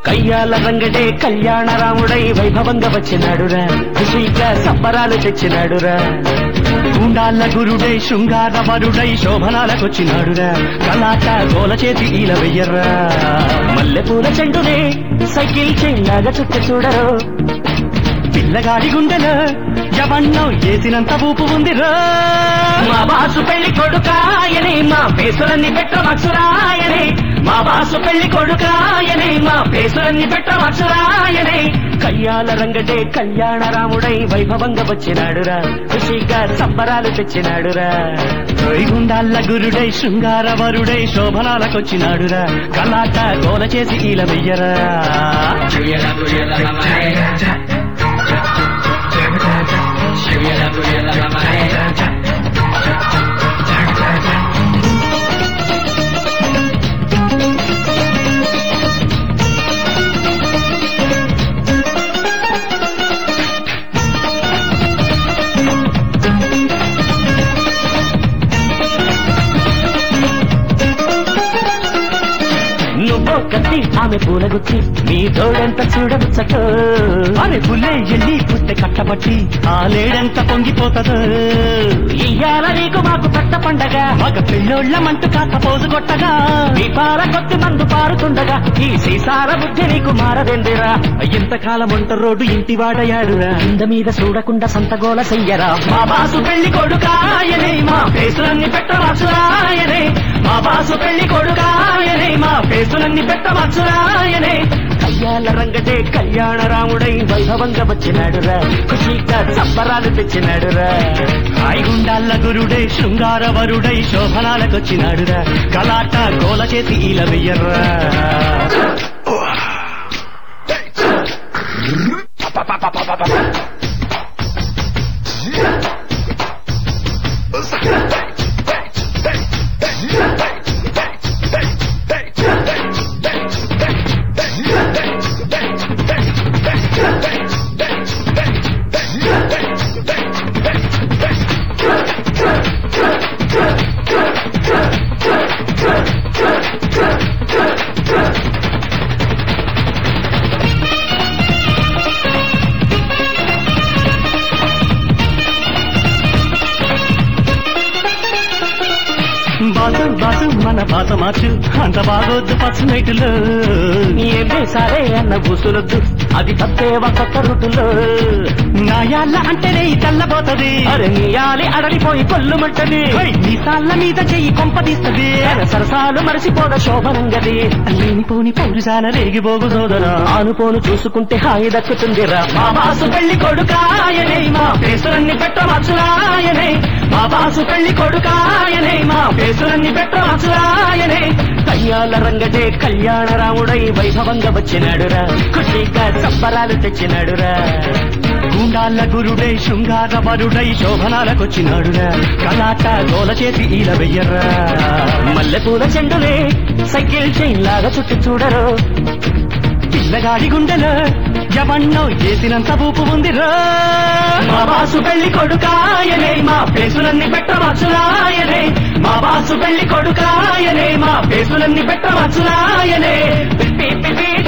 కయ్యాల రంగడే కళ్యాణ రాముడై వైభవంగా వచ్చినాడురా ఖుషీగా సంబరాలు తెచ్చినాడురా గుండాల గురుడై శృంగార వరుడై శోభనాలకొచ్చినాడురా కలాట గోల చేసి ఈల వెయ్యర్రా మల్లెపూల చెండునే సైకిల్ చెయ్యిలాగా చుట్టూ చూడరు పిల్లగాడి గుండెలో యవన్నం ఏసినంత ఊపు ఉందిరా మా బాసు పెళ్లి కొడుకాయనే మా పేసులన్నీ పెట్టమక్షరాయనే మా బాసు పెళ్లి కొడుకాయనే మా పేసులన్నీ పెట్టమక్షరాయనే కయ్యాల రంగడే కళ్యాణ రాముడై వైభవంగా వచ్చినాడురా ఖుషిగా సంబరాలు తెచ్చినాడురా గుండాల గురుడై శృంగార వరుడై శోభనాలకొచ్చినాడురా కలాట గోల చేసి ఈల వెయ్యరా Juliana, Juliana, la maestra. Juliana, Juliana, la maestra. నువ్వో కత్తి ఆమె పూలగుచ్చి నీ తోడంత చూడవచ్చటో అరే పుల్లే ఎల్లి పుట్టె కట్టబట్టి ఆ లేడంత పొంగిపోతదో ఇయ్యాల నీకు మాకు పెద్ద పండగ మగ పిల్లోళ్ళమంటూ కాక పోజు కొట్టగా దీపాల కొద్ది మందు పారుతుండగా ఈ సీసాల బుద్ధి నీకు మారదెందిరా ఇంతకాలం వంట రోడ్డు ఇంటి వాడయాడురా కింద మీద చూడకుండా సంతగోల చెయ్యరా మా బాసు పెళ్లి కొడుకాయనే మా ఫేసులన్నీ పెట్టవచ్చురాయనే మా బాసు పెళ్లి కొడుకాయనే మా ఫేసులన్నీ పెట్టవచ్చురాయనే కళ్యాణ రంగడే కళ్యాణ రాముడై వైభవంగా వచ్చినాడురా ఖుషీగా సంబరాలు తెచ్చినాడురా హాయిగుండాల గురుడై శృంగార వరుడై శోభనాలకొచ్చినాడురా కలాట గోల చేసి ఈల వెయ్యర్రా బాసు బాసు మన బాస మార్చు అంత బాగొద్దు పచ్చ నైటులో ఏమే సరే అన్న బుసులొద్దు అది తప్పేవ కొత్త రుటులో నాయాళ్ళ అంటేనే ఈ తెల్లబోతది అరే నీయాలి అడలిపోయి కొల్లుమంటది నీ సాళ్ళ మీద చెయ్యి కొంపదీస్తది సరసాలు మరసిపోద శోభనంగది లేనిపోని పౌరుషాల రేగిపోగు సోదరా ఆనుపోను చూసుకుంటే హాయి దక్కుతుందిరా మా బాసు పెళ్లి కొడుకాయనే మా పేసులన్నీ పెట్టవచ్చురాయనే మా బాసు పెళ్లి కొడుకాయనే మా పేసులన్నీ పెట్టవచ్చురాయనే కళ్యాణ రంగడే కళ్యాణ రాముడై వైభవంగా వచ్చినాడురా ఖుషిగా సంబరాలు తెచ్చినాడురా గుండాల గురుడై శృంగార వరుడై శోభనాలకొచ్చినాడురా కలాట గోల చేసి ఈల వెయ్యర్రా మల్లెపూల చెండులే సైకిల్ చైన్ లాగా చుట్టూ చూడరు పిల్లగాడి గుండెలో యవన్నో చేసినంత ఊపు ఉందిరా మా బాసు పెళ్లి కొడుకాయనే మా పేసులన్నీ పెట్టవచ్చురాయనే మా బాసు పెళ్లి కొడుకాయనే మా పేసులన్నీ పెట్టవచ్చురాయనే పిప్పి పిప్పి